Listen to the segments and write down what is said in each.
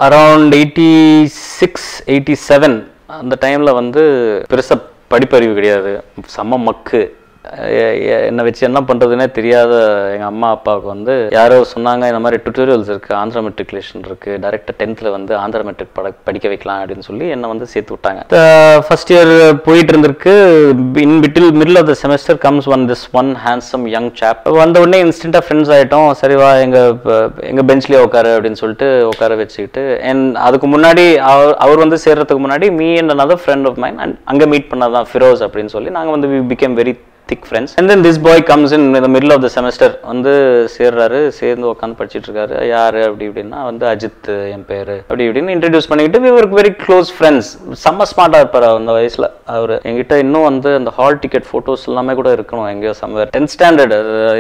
around eighty six eighty seven அந்த டைமில் வந்து பெருசாக படிப்பறிவு கிடையாது செம்ம மக்கு எ- எ- என்னை வச்சு என்ன பண்ணுறதுனே தெரியாத எங்கள் அம்மா அப்பாவுக்கு வந்து யாரோ சொன்னாங்க இந்த மாதிரி டுட்டோரியல்ஸ் இருக்குது ஆந்திரா மெட்ரிகுலேஷன் இருக்குது டேரெக்டாக டென்த்தில் வந்து ஆந்திரா மெட்ரிக் பட படிக்க வைக்கலாம் அப்படின்னு சொல்லி என்னை வந்து சேர்த்து விட்டாங்க ஃபர்ஸ்ட் இயர் போயிட்டு இருந்திருக்கு இன் பிட்டில் middle of the semester comes one this one handsome young chap வந்த உடனே இன்ஸ்டண்ட்டாக ஃப்ரெண்ட்ஸ் ஆகிட்டோம் சரி வா எங்கள் எங்கள் பெஞ்ச்லேயே உட்காரு அப்படின்னு சொல்லிட்டு உட்கார வச்சுக்கிட்டு அண்ட் அதுக்கு முன்னாடி அவர் அவர் வந்து சேர்றதுக்கு முன்னாடி me and another friend of mine and அங்கே மீட் பண்ணதான் ஃபிரோஸ் அப்படின்னு சொல்லி நாங்கள் வந்து we became very thick friends and then this boy comes in இந்த மிடில் ஆஃப் த செமஸ்டர் வந்து சேர்றாரு சேர்ந்து உட்காந்து படிச்சிட்டு இருக்காரு யாரு அப்படி இப்படின்னா வந்து அஜித் என் பேரு அப்படி இப்படின்னு இன்ட்ரடியூஸ் பண்ணிக்கிட்டு we were very close friends செம்ம ஸ்மார்ட்டாக இருப்பார் அந்த வயசுல அவர் என்கிட்ட இன்னும் வந்து அந்த ஹால் டிக்கெட் ஃபோட்டோஸ் எல்லாமே கூட இருக்கணும் எங்கேயோ சம்வேர் டென்த் ஸ்டாண்டர்ட்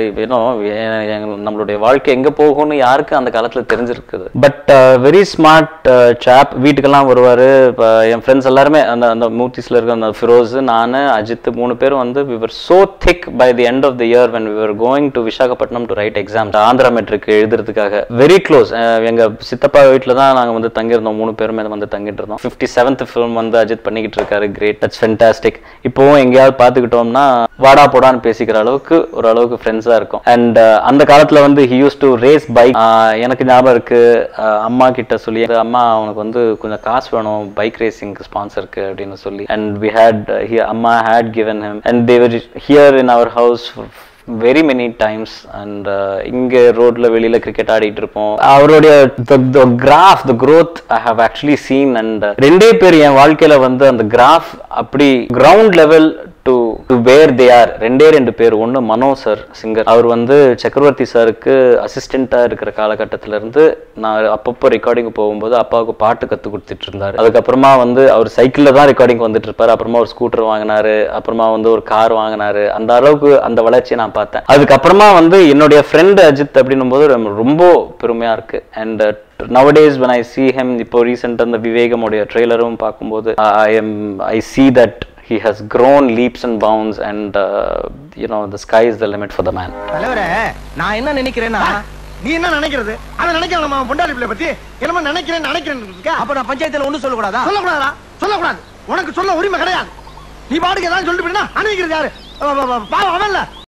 இன்னும் நம்மளுடைய வாழ்க்கை எங்க போகும்னு யாருக்கு அந்த காலத்துல தெரிஞ்சிருக்குது பட் வெரி ஸ்மார்ட் சாப் வீட்டுக்கெல்லாம் வருவாரு இப்போ என் ஃப்ரெண்ட்ஸ் எல்லாருமே அந்த அந்த மூர்த்திஸ்ல இருக்க அந்த ஃபிரோஸ் நான் அஜித் மூணு பேரும் வந்து we were so thick by the end of the year when we were going to Visakhapatnam to write exams Andhra matric எழுதுறதுக்காக வெரி க்ளோஸ் எங்க சித்தப்பா வீட்டில் தான் நாங்க வந்து தங்கியிருந்தோம் மூணு பேருமே வந்து தங்கிட்டு இருந்தோம் ஃபிஃப்டி செவன்த் ஃபிலிம் வந்து அஜித் பண்ணிக்கிட்டு இருக்காரு கிரேட் தட்ஸ் ஃபென்டாஸ்டிக் இப்போவும் எங்கேயாவது பார்த்துக்கிட்டோம்னா வாடா போடான்னு பேசிக்கிற அளவுக்கு ஒரு அளவுக்கு ஃப்ரெண்ட்ஸாக இருக்கும் அண்ட் அந்த காலத்துல வந்து he use to race bike எனக்கு ஞாபகம் இருக்கு அஹ் அம்மா கிட்ட சொல்லி அம்மா அவனுக்கு வந்து கொஞ்சம் காசு வேணும் பைக் ரேசிங்க்கு ஸ்பான்சருக்கு அப்படின்னு சொல்லி அண்ட் வி ஹேட் அம்மா had given him and they were here in our house very many times and இங்க ரோட்ல வெளியில கிரிக்கெட் ஆடிட்டு இருப்போம் அவருடைய graph the growth I have actually seen and ரெண்டே பேர் என் வாழ்க்கையில வந்து அந்த கிராஃப் அப்படி ground level to to where they are ரெண்டே ரெண்டு பேர் ஒன்று மனோ சார் சிங்கர் அவர் வந்து சக்கரவர்த்தி சாருக்கு அசிஸ்டண்ட்டாக இருக்கிற காலகட்டத்தில இருந்து நான் அப்பப்போ ரெக்கார்டிங் போகும்போது அப்பாவுக்கு பாட்டு கற்றுக் கொடுத்துட்டு இருந்தார் அதுக்கப்புறமா வந்து அவர் சைக்கிளில் தான் ரெக்கார்டிங் வந்துட்டு இருப்பார் அப்புறமா ஒரு ஸ்கூட்டர் வாங்கினாரு அப்புறமா வந்து ஒரு கார் வாங்கினாரு அந்த அளவுக்கு அந்த வளர்ச்சியை நான் பார்த்தேன் அதுக்கப்புறமா வந்து என்னுடைய ஃப்ரெண்ட் அஜித் அப்படின்னும் போது ரொம்ப- ரொம்ப பெருமையா இருக்கு and nowadays when I see him இப்போ ரீசெண்ட் அந்த விவேகமுடைய ட்ரெய்லரும் பார்க்கும்போது I am I see that he has grown leaps and bounds and uh, you know the sky is the limit for the man தலைவரே நான் என்ன நினைக்கிறேன்னா நீ என்ன நினைக்கிறது அதை நினைக்கலாம் நம்ம பொண்டாடி பிள்ளை பத்தி என்னமோ நினைக்கிறேன் நினைக்கிறேன் இருக்கா அப்ப நான் பஞ்சாயத்துல ஒண்ணும் சொல்லக்கூடாதா சொல்லக்கூடாதா சொல்லக்கூடாது உனக்கு சொல்ல உரிமை கிடையாது நீ பாட்டுக்கு ஏதாவது சொல்லிட்டு போயினா அனுப்பிக்கிறது யாரு அவ- அவ- அவ- பாவம் அவன்ல